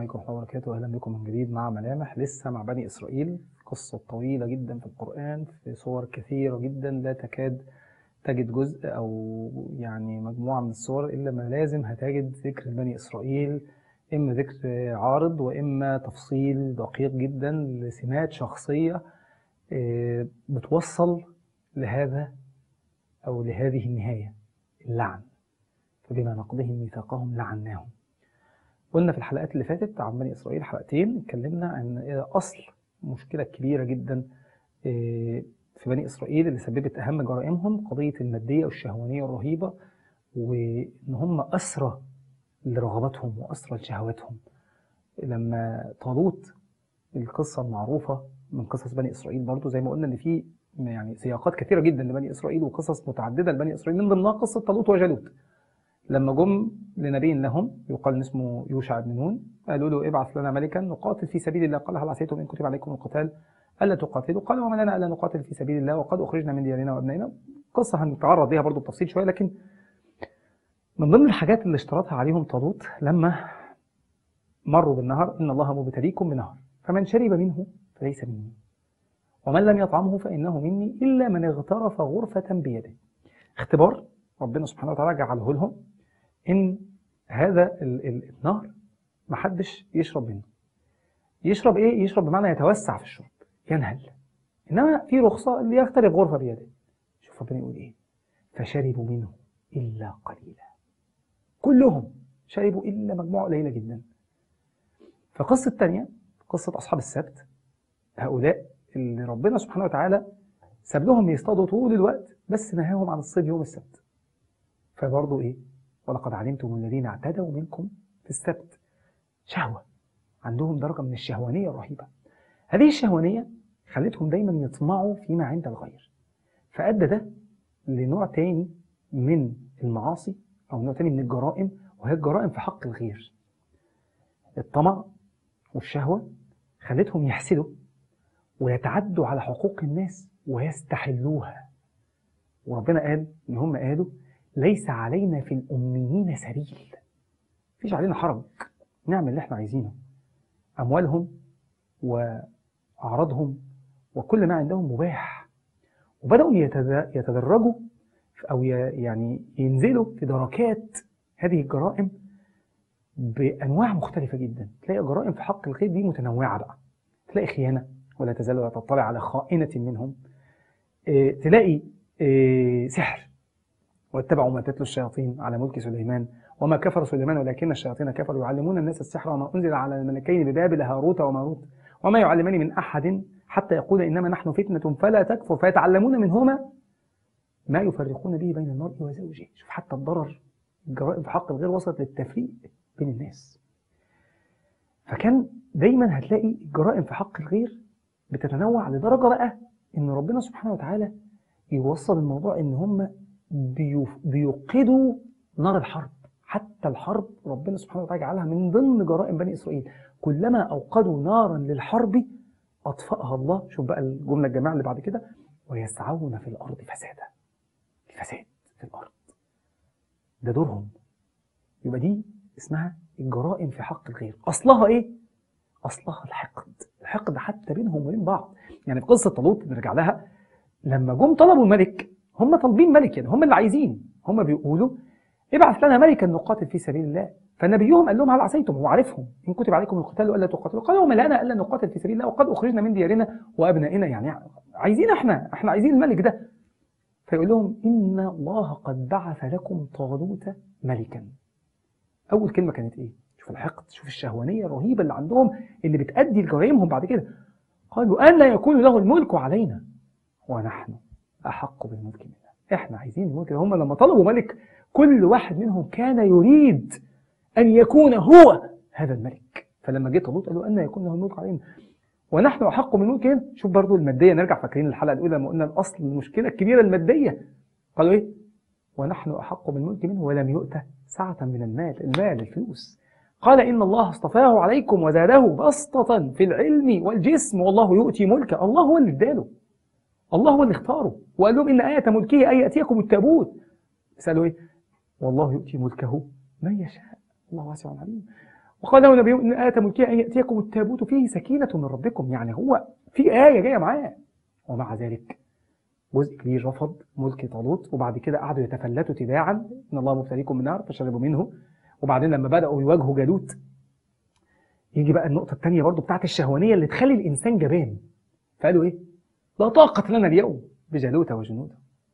عليكم ورحمة الله وبركاته أهلا بكم من جديد مع ملامح لسه مع بني إسرائيل قصة طويلة جدا في القرآن في صور كثيرة جدا لا تكاد تجد جزء أو يعني مجموعة من الصور إلا ما لازم هتجد ذكر بني إسرائيل إما ذكر عارض وإما تفصيل دقيق جدا لسمات شخصية آه، بتوصل لهذا أو لهذه النهاية اللعن فبما نقضهم ميثاقهم لعناهم قلنا في الحلقات اللي فاتت عن بني إسرائيل حلقتين اتكلمنا عن أصل مشكلة كبيرة جدا آه، في بني إسرائيل اللي سببت أهم جرائمهم قضية المادية والشهوانية الرهيبة وإن هم أسرى لرغباتهم وأسرى لشهواتهم لما طالوت القصة المعروفة من قصص بني إسرائيل برضو زي ما قلنا إن في يعني سياقات كثيرة جدا لبني إسرائيل وقصص متعددة لبني إسرائيل من ضمنها قصة طالوت وجالوت لما جم لنبي لهم يقال اسمه يوشع بن نون قالوا له ابعث لنا ملكا نقاتل في سبيل الله قال هل عسيتم ان كتب عليكم القتال الا تقاتلوا قال وما لنا الا نقاتل في سبيل الله وقد اخرجنا من ديارنا وابنائنا قصه هنتعرض ليها برضو بتفصيل شويه لكن من ضمن الحاجات اللي اشترطها عليهم طالوت لما مروا بالنهر ان الله مبتليكم بنهر فمن شرب منه فليس مني ومن لم يطعمه فانه مني الا من اغترف غرفه بيده اختبار ربنا سبحانه وتعالى جعله لهم ان هذا ال- ال- النهر محدش يشرب منه يشرب ايه يشرب بمعنى يتوسع في الشرب ينهل انما في رخصه اللي يغترف غرفه بيده شوف ربنا يقول ايه فشربوا منه الا قليلا كلهم شربوا الا مجموعه قليله جدا فقصه تانية قصه اصحاب السبت هؤلاء اللي ربنا سبحانه وتعالى ساب لهم يصطادوا طول الوقت بس نهاهم عن الصيد يوم السبت فبرضه ايه ولقد علمتم الذين اعتدوا منكم في السبت شهوة عندهم درجة من الشهوانية الرهيبة هذه الشهوانية خلتهم دايما يطمعوا فيما عند الغير فأدى ده لنوع تاني من المعاصي أو نوع تاني من الجرائم وهي الجرائم في حق الغير الطمع والشهوة خلتهم يحسدوا ويتعدوا على حقوق الناس ويستحلوها وربنا قال إن هم قالوا ليس علينا في الأميين سبيل مفيش علينا حرج نعمل اللي احنا عايزينه أموالهم وأعراضهم وكل ما عندهم مباح وبدأوا يتد- يتدرجوا في- أو ي- يعني ينزلوا في دركات هذه الجرائم بأنواع مختلفة جدا تلاقي جرائم في حق الغير دي متنوعة بقى تلاقي خيانة ولا تزال ولا تطلع على خائنة منهم اه تلاقي اه سحر واتبعوا ما تتلو الشياطين على ملك سليمان وما كفر سليمان ولكن الشياطين كفروا يعلمون الناس السحر وما أنزل على الملكين ببابل هاروت وماروت وما يعلمان من أحد حتى يقول إنما نحن فتنة فلا تكفر فيتعلمون منهما ما يفرقون به بين المرء وزوجه شوف حتى الضرر الجرائم في حق الغير وصلت للتفريق بين الناس فكان دايما هتلاقي الجرائم في حق الغير بتتنوع لدرجة بقى إن ربنا سبحانه وتعالى يوصل الموضوع إن هم بيف- بيوقدوا نار الحرب حتى الحرب ربنا سبحانه وتعالى جعلها من ضمن جرائم بني إسرائيل كلما أوقدوا نارا للحرب أطفأها الله شوف بقى الجملة الجماعة اللي بعد كده ويسعون في الأرض فسادا الفساد في الأرض ده دورهم يبقى دي اسمها الجرائم في حق الغير أصلها إيه؟ أصلها الحقد الحقد حتى بينهم وبين بعض يعني في قصة طالوت نرجع لها لما جم طلبوا الملك هم طالبين ملك يعني هم اللي عايزين هم بيقولوا ابعث لنا ملكا نقاتل في سبيل الله فنبيهم قال لهم هل عسيتم هو عارفهم ان كتب عليكم القتال الا تقاتلوا قالوا وما لنا الا نقاتل في سبيل الله وقد اخرجنا من ديارنا وابنائنا يعني عايزين احنا احنا عايزين الملك ده فيقول لهم ان الله قد بعث لكم طالوت ملكا اول كلمه كانت ايه شوف الحقد شوف الشهوانيه الرهيبه اللي عندهم اللي بتادي لجرائمهم بعد كده قالوا ان لا يكون له الملك علينا ونحن احق بالملك منا احنا عايزين الملك ده هم لما طلبوا ملك كل واحد منهم كان يريد ان يكون هو هذا الملك فلما جه طالوت قالوا ان يكون له الملك علينا ونحن احق بالملك هنا شوف برضو الماديه نرجع فاكرين الحلقه الاولى لما قلنا الاصل المشكله الكبيره الماديه قالوا ايه ونحن احق بالملك منه ولم يؤت سعه من المال المال الفلوس قال ان الله اصطفاه عليكم وزاده بسطه في العلم والجسم والله يؤتي ملكه الله هو اللي اداله الله هو اللي اختاره وقال لهم ان ايه ملكه ان ياتيكم التابوت سالوا ايه والله يؤتي ملكه من يشاء الله واسع عليم وقال له نبيهم ان آية ملكه ان ياتيكم التابوت فيه سكينة من ربكم يعني هو في آية جاية معاه ومع ذلك جزء كبير رفض ملك طالوت وبعد كده قعدوا يتفلتوا تباعا ان الله مبتليكم بنار فشربوا منه وبعدين لما بداوا يواجهوا جالوت يجي بقى النقطه الثانيه برضو بتاعت الشهوانيه اللي تخلي الانسان جبان فقالوا ايه لا طاقه لنا اليوم بجالوت وجنوده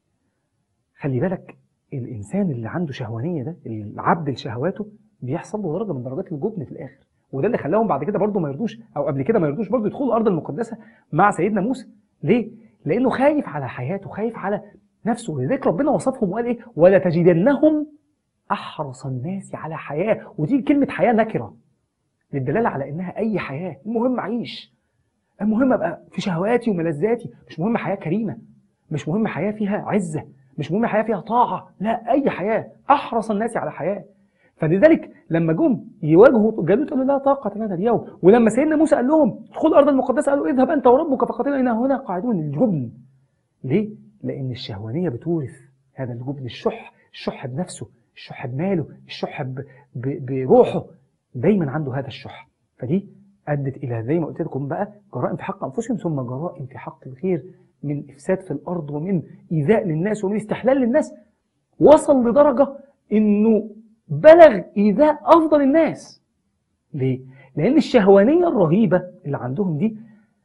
خلي بالك الانسان اللي عنده شهوانيه ده العبد لشهواته بيحصل له درجه من درجات الجبن في الاخر وده اللي خلاهم بعد كده برضو ما يرضوش او قبل كده ما يرضوش برضو يدخلوا الارض المقدسه مع سيدنا موسى ليه لانه خايف على حياته خايف على نفسه ولذلك ربنا وصفهم وقال ايه ولا تجدنهم احرص الناس على حياه ودي كلمه حياه نكره للدلاله على انها اي حياه المهم اعيش المهم ابقى في شهواتي وملذاتي مش مهم حياه كريمه مش مهم حياه فيها عزه مش مهم حياه فيها طاعه لا اي حياه احرص الناس على حياه فلذلك لما جم يواجهوا جالوت قالوا لا طاقة لنا اليوم ولما سيدنا موسى قال لهم ادخلوا الأرض المقدسة قالوا اذهب أنت وربك فقاتلا إنا هنا قاعدون الجبن ليه؟ لأن الشهوانية بتورث هذا الجبن الشح الشح بنفسه الشح بماله الشح ب- ب- بروحه دايما عنده هذا الشح فدي أدت إلى زي ما قلت لكم بقى جرائم في حق أنفسهم ثم جرائم في حق الغير من إفساد في الأرض ومن إيذاء للناس ومن استحلال للناس وصل لدرجة إنه بلغ إيذاء أفضل الناس ليه؟ لأن الشهوانية الرهيبة اللي عندهم دي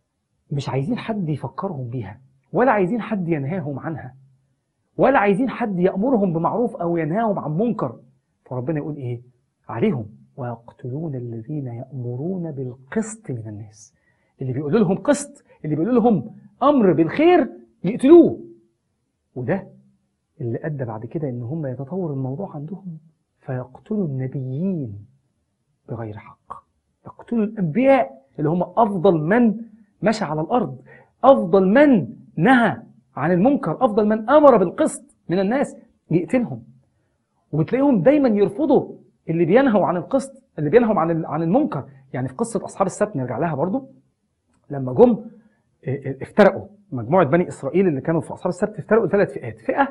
مش عايزين حد يفكرهم بيها ولا عايزين حد ينهاهم عنها ولا عايزين حد يأمرهم بمعروف أو ينهاهم عن منكر فربنا يقول إيه عليهم ويقتلون الذين يأمرون بالقسط من الناس اللي بيقولوا لهم قسط اللي بيقولوا لهم أمر بالخير يقتلوه وده اللي أدى بعد كده إن هم يتطور الموضوع عندهم فيقتلوا النبيين بغير حق يقتلوا الأنبياء اللي هم أفضل من مشى على الأرض أفضل من نهى عن المنكر أفضل من أمر بالقسط من الناس يقتلهم وبتلاقيهم دايما يرفضوا اللي بينهوا عن القسط اللي بينهوا عن عن المنكر يعني في قصة أصحاب السبت نرجع لها برضو لما جم اه، اه، افترقوا مجموعة بني إسرائيل اللي كانوا في أصحاب السبت افترقوا لثلاث فئات فئة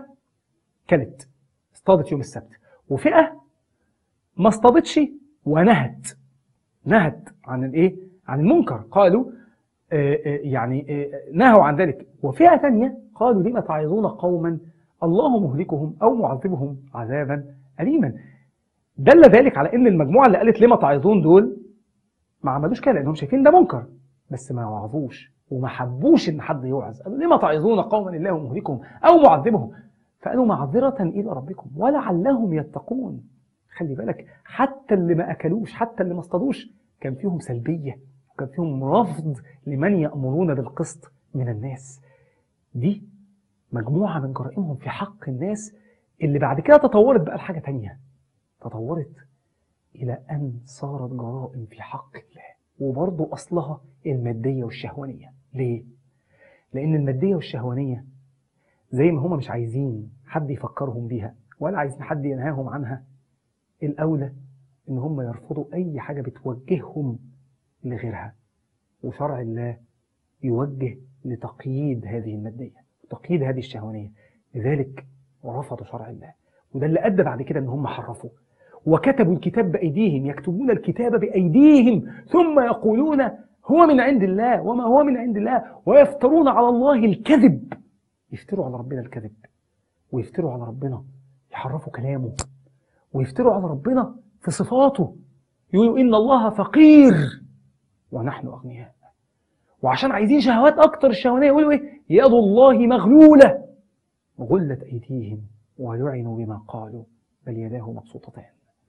كلت اصطادت يوم السبت وفئة ما اصطادتش ونهت نهت عن الايه عن المنكر قالوا آه، آه، يعني آه، نهوا عن ذلك وفئة ثانية قالوا لم تعظون قوما الله مهلكهم أو معذبهم عذابا أليما دل ذلك على ان المجموعة اللي قالت لما تعظون دول ما عملوش كده لانهم شايفين ده منكر بس ما وعظوش وما حبوش ان حد يوعظ قالوا لما تعظون قوما الله مهلكهم او معذبهم فقالوا معذرة الى ربكم ولعلهم يتقون خلي بالك حتى اللي ما اكلوش حتى اللي ما اصطادوش كان فيهم سلبية وكان فيهم رفض لمن يأمرون بالقسط من الناس دي مجموعة من جرائمهم في حق الناس اللي بعد كده تطورت بقى لحاجة تانية تطورت إلى أن صارت جرائم في حق الله وبرضه أصلها المادية والشهوانية ليه؟ لأن المادية والشهوانية زي ما هما مش عايزين حد يفكرهم بيها ولا عايزين حد ينهاهم عنها الأولى إن هم يرفضوا أي حاجة بتوجههم لغيرها وشرع الله يوجه لتقييد هذه المادية وتقييد هذه الشهوانية لذلك رفضوا شرع الله وده اللي أدى بعد كده إن هم حرفوا وكتبوا الكتاب بأيديهم يكتبون الكتاب بأيديهم ثم يقولون هو من عند الله وما هو من عند الله ويفترون على الله الكذب يفتروا على ربنا الكذب ويفتروا على ربنا يحرفوا كلامه ويفتروا على ربنا في صفاته يقولوا إن الله فقير ونحن أغنياء وعشان عايزين شهوات أكتر الشهوانية يقولوا إيه يد الله مغلولة غلت أيديهم ولعنوا بما قالوا بل يداه مبسوطتان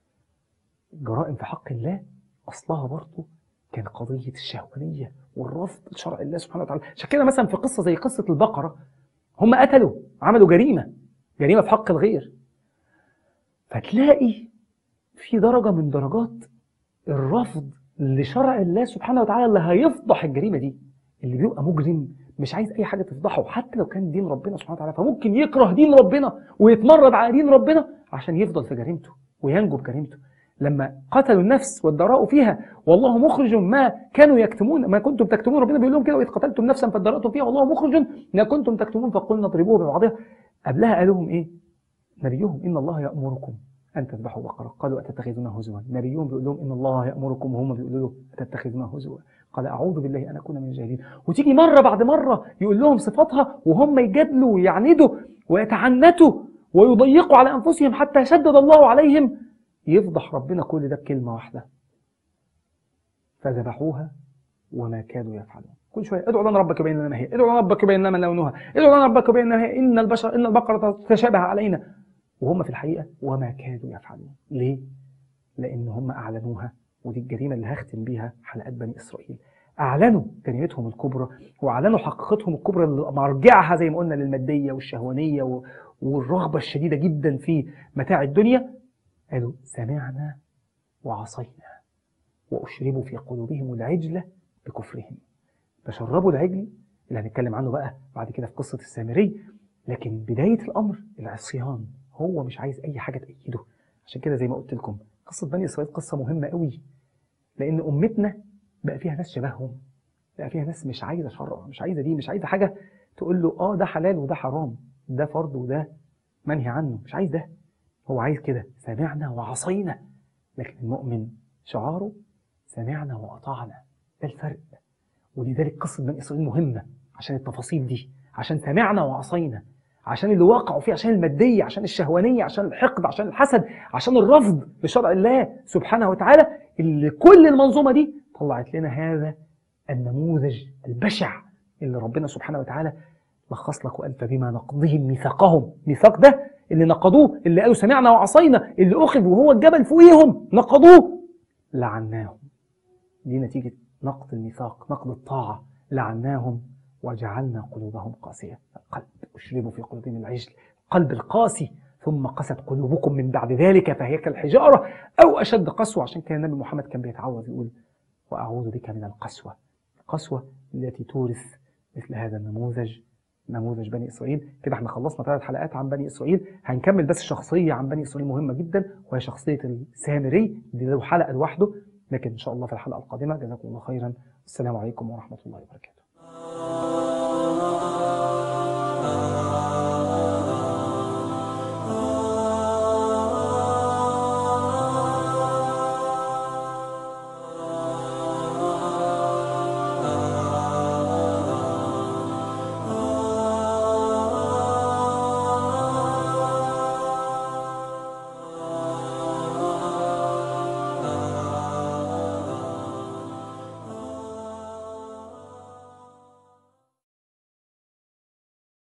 جرائم في حق الله أصلها برضه كان قضية الشهوانية والرفض لشرع الله سبحانه وتعالى عشان كده مثلا في قصة زي قصة البقرة هم قتلوا عملوا جريمة جريمة في حق الغير فتلاقي في درجة من درجات الرفض لشرع الله سبحانه وتعالى اللي هيفضح الجريمة دي اللي بيبقى مجرم مش عايز أي حاجة تفضحه حتى لو كان دين ربنا سبحانه وتعالى فممكن يكره دين ربنا ويتمرد على دين ربنا عشان يفضل في جريمته وينجو بجريمته لما قتلوا النفس وادرأوا فيها والله مخرج ما كانوا يكتمون ما كنتم تكتمون ربنا بيقول لهم كده وإذ قتلتم نفسا فادرأتم فيها والله مخرج ما كنتم تكتمون فقلنا اضربوه ببعضها قبلها قال لهم إيه نبيهم إن الله يأمركم أن تذبحوا بقرة قالوا أتتخذنا هزوا نبيهم بيقول لهم إن الله يأمركم وهم بيقولوا له أتتخذنا هزوا قال أعوذ بالله أن أكون من الجاهلين وتيجي مرة بعد مرة يقول لهم صفاتها وهم يجادلوا ويعندوا ويتعنتوا ويضيقوا على أنفسهم حتى شدد الله عليهم يفضح ربنا كل ده بكلمة واحدة فذبحوها وما كادوا يفعلون كل شويه ادعوا لنا ربك يبين لنا ما هي ادعوا لنا ربك يبين لنا ما لونها ادعوا لنا ربك يبين لنا ما هي ان البشر ان البقره تتشابه علينا وهم في الحقيقه وما كادوا يفعلون ليه لان هم اعلنوها ودي الجريمه اللي هختم بيها حلقات بني اسرائيل اعلنوا جريمتهم الكبرى واعلنوا حقيقتهم الكبرى اللي مرجعها زي ما قلنا للماديه والشهوانيه و- والرغبه الشديده جدا في متاع الدنيا قالوا سمعنا وعصينا واشربوا في قلوبهم العجل بكفرهم فشربوا العجل اللي هنتكلم عنه بقى بعد كده في قصة السامري لكن بداية الأمر العصيان هو مش عايز أي حاجة تأيده عشان كده زي ما قلت لكم قصة بني إسرائيل قصة مهمة قوي لأن أمتنا بقى فيها ناس شبههم بقى فيها ناس مش عايزة شرع مش عايزة دي مش عايزة حاجة تقول له آه ده حلال وده حرام ده فرض وده منهي عنه مش عايز ده هو عايز كده سمعنا وعصينا لكن المؤمن شعاره سمعنا وأطعنا ده الفرق ولذلك قصة بني إسرائيل مهمة عشان التفاصيل دي عشان سمعنا وعصينا عشان اللي وقعوا فيه عشان المادية عشان الشهوانية عشان الحقد عشان الحسد عشان الرفض لشرع الله سبحانه وتعالى اللي كل المنظومة دي طلعت لنا هذا النموذج البشع اللي ربنا سبحانه وتعالى لخص لك وقال فبما نقضهم ميثاقهم ميثاق ده اللي نقضوه اللي قالوا سمعنا وعصينا اللي أخذ وهو الجبل فوقيهم نقضوه لعناهم دي نتيجة نقض الميثاق نقض الطاعة لعناهم وجعلنا قلوبهم قاسية القلب أشربوا في قلوبهم العجل القلب القاسي ثم قست قلوبكم من بعد ذلك فهي كالحجارة أو أشد قسوة عشان كده النبي محمد كان بيتعوذ يقول وأعوذ بك من القسوة القسوة التي تورث مثل هذا النموذج نموذج بني إسرائيل كده احنا خلصنا ثلاث حلقات عن بني إسرائيل هنكمل بس شخصية عن بني إسرائيل مهمة جدا وهي شخصية السامري دي له حلقة لوحده لكن إن شاء الله في الحلقة القادمة جزاكم الله خيرا السلام عليكم ورحمة الله وبركاته